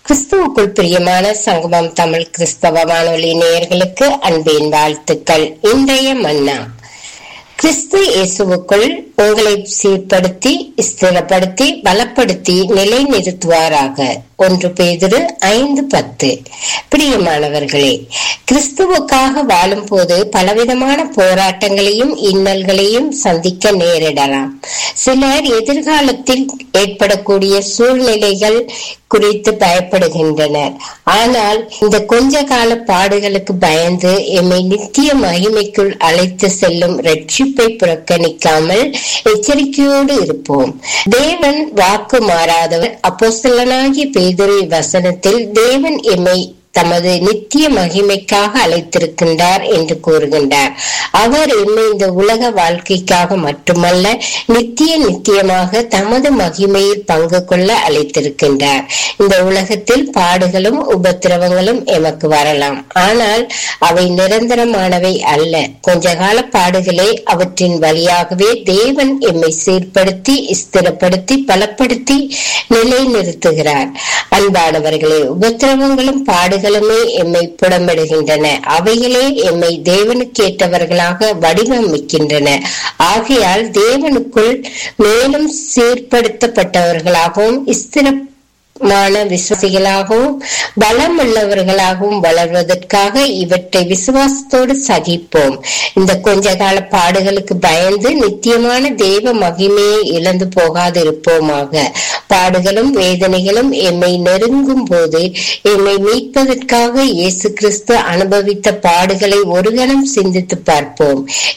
கிறிஸ்துவுக்குள் பிரியமான சங்கமம் தமிழ் கிறிஸ்தவ வானொலி நேயர்களுக்கு அன்பின் வாழ்த்துக்கள் இன்றைய மன்னா கிறிஸ்து இயேசுவுக்குள் உங்களை சீர்படுத்தி ஸ்திரப்படுத்தி பலப்படுத்தி நிலைநிறுத்துவாராக ஒன்று பேதிரு ஐந்து பத்து பிரியமானவர்களே கிறிஸ்துவுக்காக வாழும் போது பலவிதமான போராட்டங்களையும் இன்னல்களையும் சந்திக்க நேரிடலாம் சிலர் எதிர்காலத்தில் ஏற்படக்கூடிய சூழ்நிலைகள் குறித்து பயப்படுகின்றனர் ஆனால் இந்த கொஞ்ச கால பாடுகளுக்கு பயந்து எம்மை நித்திய மகிமைக்குள் அழைத்து செல்லும் ரட்சிப்பை புறக்கணிக்காமல் எச்சரிக்கையோடு இருப்போம் தேவன் வாக்கு மாறாதவர் அப்போஸ்தலனாகிய பேதுரு வசனத்தில் தேவன் எம்மை தமது நித்திய மகிமைக்காக அழைத்திருக்கின்றார் என்று கூறுகின்றார் அவர் என்னை இந்த உலக வாழ்க்கைக்காக மட்டுமல்ல நித்திய நித்தியமாக தமது மகிமையில் பங்கு கொள்ள அழைத்திருக்கின்றார் இந்த உலகத்தில் பாடுகளும் உபத்திரவங்களும் எமக்கு வரலாம் ஆனால் அவை நிரந்தரமானவை அல்ல கொஞ்ச கால பாடுகளே அவற்றின் வழியாகவே தேவன் எம்மை சீர்படுத்தி ஸ்திரப்படுத்தி பலப்படுத்தி நிலைநிறுத்துகிறார் அன்பானவர்களே உபத்திரவங்களும் பாடுகளுமே எம்மை புடமிடுகின்றன அவைகளே எம்மை தேவனுக்கேற்றவர்களாக வடிவமைக்கின்றன ஆகையால் தேவனுக்குள் மேலும் சீர்படுத்தப்பட்டவர்களாகவும் ஸ்திர மான விசுவாசிகளாகவும் பலம் உள்ளவர்களாகவும் வளர்வதற்காக இவற்றை விசுவாசத்தோடு சகிப்போம் இந்த கொஞ்ச கால பாடுகளுக்கு பயந்து நித்தியமான தேவ மகிமையை இழந்து போகாதிருப்போமாக பாடுகளும் வேதனைகளும் எம்மை நெருங்கும் போது எம்மை மீட்பதற்காக இயேசு கிறிஸ்து அனுபவித்த பாடுகளை ஒரு கணம் சிந்தித்து பார்ப்போம்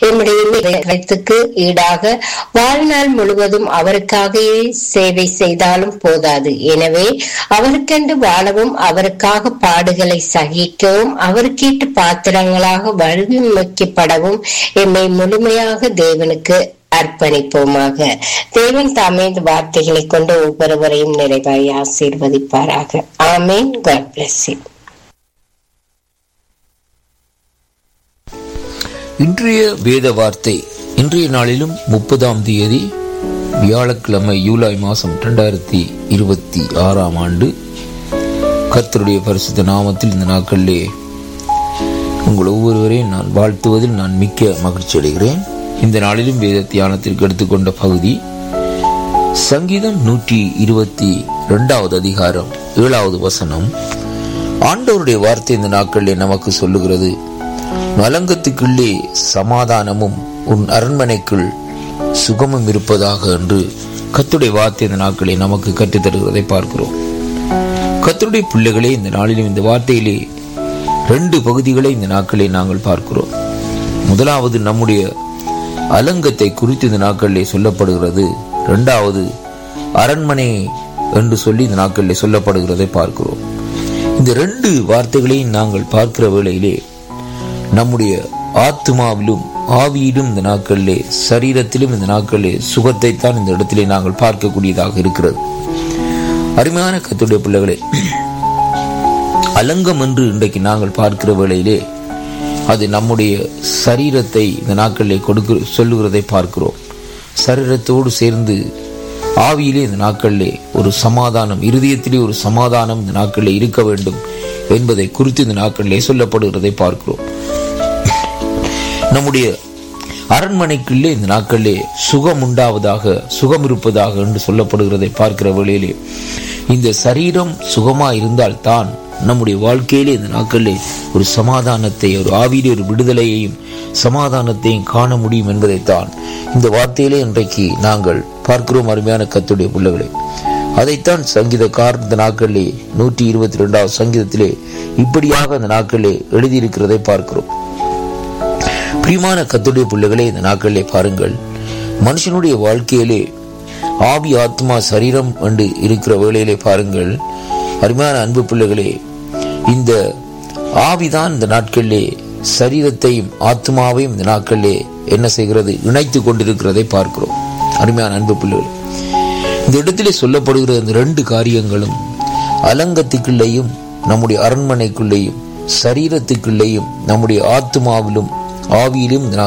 எம்முடைய ஈடாக வாழ்நாள் முழுவதும் அவருக்காகவே சேவை செய்தாலும் போதாது எனவே அவருக்கென்று வாழவும் அவருக்காக பாடுகளை சகிக்கவும் அவருக்கேற்ற பாத்திரங்களாக வடிவமைக்கப்படவும் எம்மை முழுமையாக தேவனுக்கு அர்ப்பணிப்போமாக தேவன் தாமே இந்த வார்த்தைகளை கொண்டு ஒவ்வொருவரையும் நிறைவாய் ஆசீர்வதிப்பாராக ஆமேன் காட் பிளஸ் யூ இன்றைய வேத வார்த்தை இன்றைய நாளிலும் முப்பதாம் தேதி வியாழக்கிழமை ஜூலை மாதம் ரெண்டாயிரத்தி இருபத்தி ஆறாம் ஆண்டு கர்த்தருடைய பரிசுத்த நாமத்தில் இந்த நாட்களிலே உங்கள் ஒவ்வொருவரையும் நான் வாழ்த்துவதில் நான் மிக்க மகிழ்ச்சி அடைகிறேன் இந்த நாளிலும் வேத தியானத்திற்கு எடுத்துக்கொண்ட பகுதி சங்கீதம் நூற்றி இருபத்தி ரெண்டாவது அதிகாரம் ஏழாவது வசனம் ஆண்டவருடைய வார்த்தை இந்த நாட்களிலே நமக்கு சொல்லுகிறது நலங்கத்துக்குள்ளே சமாதானமும் உன் அரண்மனைக்குள் சுகமும் இருப்பதாக என்று கத்துடைய வார்த்தை இந்த நாட்களை நமக்கு கற்றுத் தருவதை பார்க்கிறோம் கத்துடைய பிள்ளைகளே இந்த நாளிலும் இந்த வார்த்தையிலே ரெண்டு பகுதிகளை இந்த நாட்களை நாங்கள் பார்க்கிறோம் முதலாவது நம்முடைய அலங்கத்தை குறித்து இந்த நாட்களிலே சொல்லப்படுகிறது இரண்டாவது அரண்மனை என்று சொல்லி இந்த நாட்களிலே சொல்லப்படுகிறதை பார்க்கிறோம் இந்த ரெண்டு வார்த்தைகளையும் நாங்கள் பார்க்கிற வேளையிலே நம்முடைய ஆத்மாவிலும் ஆவியிலும் இந்த நாட்களிலே சரீரத்திலும் இந்த நாட்களிலே சுகத்தை தான் இந்த இடத்திலே நாங்கள் பார்க்கக்கூடியதாக இருக்கிறது அருமையான கத்துடைய பிள்ளைகளே அலங்கம் என்று இன்றைக்கு நாங்கள் பார்க்கிற வேளையிலே அது நம்முடைய சரீரத்தை இந்த நாட்களிலே கொடுக்க சொல்லுகிறதை பார்க்கிறோம் சரீரத்தோடு சேர்ந்து ஆவியிலே இந்த நாட்களிலே ஒரு சமாதானம் இருதயத்திலே ஒரு சமாதானம் இந்த நாட்களிலே இருக்க வேண்டும் என்பதை குறித்து இந்த நாட்களிலே சொல்லப்படுகிறதை பார்க்கிறோம் நம்முடைய அரண்மனைக்குள்ளே இந்த நாட்களிலே சுகம் உண்டாவதாக சுகம் இருப்பதாக என்று சொல்லப்படுகிறதை பார்க்கிற வேளையிலே இந்த சரீரம் சுகமா இருந்தால் தான் நம்முடைய வாழ்க்கையிலே இந்த நாட்களிலே ஒரு சமாதானத்தை ஒரு ஆவியிலே ஒரு விடுதலையையும் சமாதானத்தையும் காண முடியும் என்பதைத்தான் இந்த வார்த்தையிலே இன்றைக்கு நாங்கள் பார்க்கிறோம் அருமையான கத்துடைய பிள்ளைகளை அதைத்தான் சங்கீதக்கார் இந்த நாட்களிலே நூற்றி இருபத்தி ரெண்டாவது சங்கீதத்திலே இப்படியாக இந்த நாட்களிலே எழுதியிருக்கிறதை பார்க்கிறோம் பிரியமான கத்துடைய பிள்ளைகளே இந்த நாட்களிலே பாருங்கள் மனுஷனுடைய வாழ்க்கையிலே ஆவி ஆத்மா சரீரம் என்று இருக்கிற வேளையிலே பாருங்கள் அருமையான அன்பு பிள்ளைகளே இந்த ஆவிதான் இந்த நாட்களிலே சரீரத்தையும் ஆத்மாவையும் இந்த நாட்களிலே என்ன செய்கிறது இணைத்து கொண்டிருக்கிறதை பார்க்கிறோம் அருமையான அன்பு பிள்ளைகள் இந்த இடத்திலே சொல்லப்படுகிற இந்த ரெண்டு காரியங்களும் அலங்கத்துக்குள்ளேயும் நம்முடைய அரண்மனைக்குள்ளேயும் சரீரத்துக்குள்ளேயும் நம்முடைய ஆத்மாவிலும் ஆவியிலும்